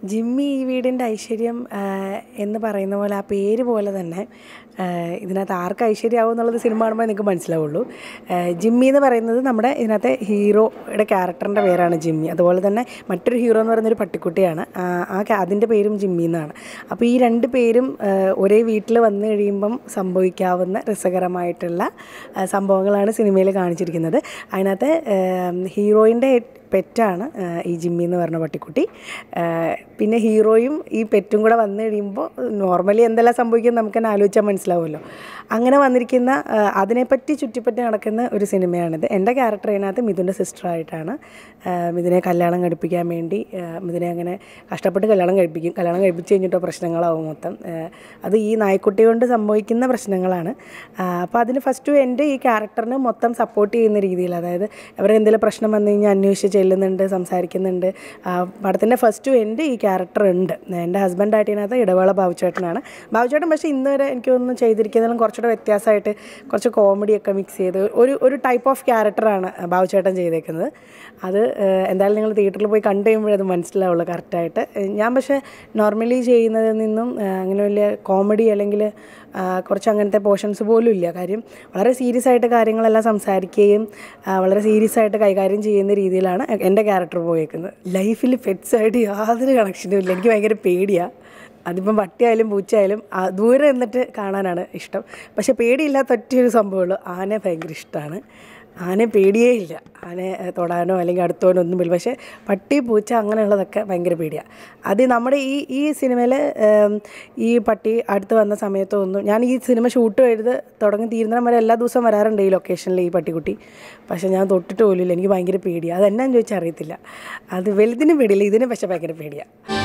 Jimmy ഈ വീടിൻ്റെ ഐശ്വര്യം ആ, എന്ന് പറയുന്ന പോലെ ആ പേര് പോലെ തന്നെ ആ, ഇതിനകത്ത് ആർക്ക് ഐശ്വര്യമാവും എന്നുള്ളത് സിനിമ കാണുമ്പോൾ നിങ്ങൾക്ക് മനസ്സിലാവുള്ളൂ ആ, ജിമ്മി എന്ന് പറയുന്നത് നമ്മുടെ ഇതിനകത്തെ ഹീറോയുടെ ക്യാരക്ടറിൻ്റെ പേരാണ് ജിമ്മി അതുപോലെ തന്നെ മറ്റൊരു ഹീറോ എന്ന് പറയുന്നൊരു പട്ടിക്കുട്ടിയാണ് ആ ആ ക്യാ- അതിൻ്റെ പേരും ജിമ്മി എന്നാണ് അപ്പോൾ ഈ രണ്ട് പേരും ആ, ഒരേ വീട്ടിൽ വന്നു കഴിയുമ്പം സംഭവിക്കാവുന്ന രസകരമായിട്ടുള്ള ആ, സംഭവങ്ങളാണ് സിനിമയിൽ കാണിച്ചിരിക്കുന്നത് അതിനകത്ത് ഹീറോയിൻ്റെ പെറ്റാണ് ആ, ഈ ജിമ്മി എന്ന് പറഞ്ഞ പട്ടിക്കുട്ടി ആ, പിന്നെ ഹീറോയും ഈ പെറ്റും കൂടെ വന്നു കഴിയുമ്പോൾ നോർമലി എന്തെല്ലാം സംഭവിക്കും നമുക്ക് തന്നെ ആലോചിച്ചാൽ മനസ്സിലാവുമല്ലോ അങ്ങനെ വന്നിരിക്കുന്ന ആ, അതിനെപ്പറ്റി ചുറ്റിപ്പറ്റി നടക്കുന്ന ഒരു സിനിമയാണിത് എൻ്റെ ക്യാരക്ടർ ഇതിനകത്ത് മിഥുൻ്റെ സിസ്റ്ററായിട്ടാണ് മിഥുനെ കല്യാണം കഴിപ്പിക്കാൻ വേണ്ടി ആ, മിഥുനെ അങ്ങനെ കഷ്ടപ്പെട്ട് കല്യാണം കഴിപ്പിക്കും കല്യാണം കഴിപ്പിച്ച് കഴിഞ്ഞിട്ടോ പ്രശ്നങ്ങളാവും മൊത്തം ആ, അത് ഈ നായ്ക്കുട്ടി കൊണ്ട് സംഭവിക്കുന്ന പ്രശ്നങ്ങളാണ് അപ്പോൾ അതിന് ഫസ്റ്റ് എൻ്റെ ഈ ക്യാരക്ടറിന് മൊത്തം സപ്പോർട്ട് ചെയ്യുന്ന രീതിയിൽ അതായത് അവരെ എന്തെങ്കിലും പ്രശ്നം വന്നു കഴിഞ്ഞാൽ അന്വേഷിച്ച് ചെല്ലുന്നുണ്ട് സംസാരിക്കുന്നുണ്ട് ആ, പടത്തിൻ്റെ ഫസ്റ്റ് എൻ്റെ ഈ ക്യാരക്ടർ ഉണ്ട് എൻ്റെ ഹസ്ബൻഡായിട്ട് ഇതിനകത്ത് ഇടവേള ബാബുചേട്ടനാണ് ബാബുചേട്ടൻ പക്ഷേ ഇന്ന് വരെ എനിക്ക് തോന്നുന്നു ചെയ്തിരിക്കുന്നതിലും കുറച്ചുകൂടെ വ്യത്യാസമായിട്ട് കുറച്ച് കോമഡിയൊക്കെ മിക്സ് ചെയ്ത് ഒരു ഒരു ടൈപ്പ് ഓഫ് ക്യാരക്ടറാണ് ബാബുചേട്ടൻ ചെയ്തേക്കുന്നത് അത് ഏഹ്, എന്തായാലും നിങ്ങൾ തിയേറ്ററിൽ പോയി കണ്ടു കഴിയുമ്പോഴേ അത് മനസ്സിലാവുള്ളൂ കറക്റ്റായിട്ട് ഞാൻ പക്ഷേ നോർമലി ചെയ്യുന്നതിൽ നിന്നും ഏഹ്, അങ്ങനെ വലിയ കോമഡി അല്ലെങ്കിൽ ആ, കുറച്ച് അങ്ങനത്തെ പോർഷൻസ് പോലും ഇല്ല കാര്യം വളരെ സീരിയസ് ആയിട്ട് കാര്യങ്ങളെല്ലാം സംസാരിക്കുകയും ആ, വളരെ സീരിയസ് ആയിട്ട് കൈകാര്യം ചെയ്യുന്ന രീതിയിലാണ് എൻ്റെ ക്യാരക്ടർ പോയേക്കുന്നത് ലൈഫിൽ പെറ്റ്സായിട്ട് യാതൊരു കണക്ഷനും ഇല്ല എനിക്ക് ഭയങ്കര പേടിയാണ് അതിപ്പം പട്ടിയായാലും പൂച്ചയായാലും ആ, ദൂരെ നിന്നിട്ട് കാണാനാണ് ഇഷ്ടം പക്ഷെ പേടിയില്ലാത്ത ഒറ്റയൊരു സംഭവമുള്ളൂ ആനയെ ഭയങ്കര ഇഷ്ടമാണ് ആനയെ പേടിയേ ഇല്ല ആനയെ ഏഹ്, തൊടാനോ അല്ലെങ്കിൽ അടുത്തോനോ ഒന്നും പേടി പക്ഷേ പട്ടി പൂച്ച അങ്ങനെയുള്ളതൊക്കെ ഭയങ്കര പേടിയാണ് അത് നമ്മുടെ ഈ ഈ സിനിമയിൽ ഈ പട്ടി അടുത്ത് വന്ന സമയത്തൊന്നും ഞാൻ ഈ സിനിമ ഷൂട്ട് ചെയ്ത് തുടങ്ങി തീരുന്ന വരെ എല്ലാ ദിവസവും വരാറുണ്ട് ഈ ലൊക്കേഷനിൽ ഈ പട്ടിക്കുട്ടി പക്ഷേ ഞാൻ തൊട്ടിട്ട് പോലും ഇല്ല എനിക്ക് ഭയങ്കര പേടിയാണ് അതെന്നാന്ന് ചോദിച്ചാൽ അറിയത്തില്ല അത് വലുതിനും പേടിയില്ല ഇതിനും പക്ഷേ ഭയങ്കര പേടിയാണ്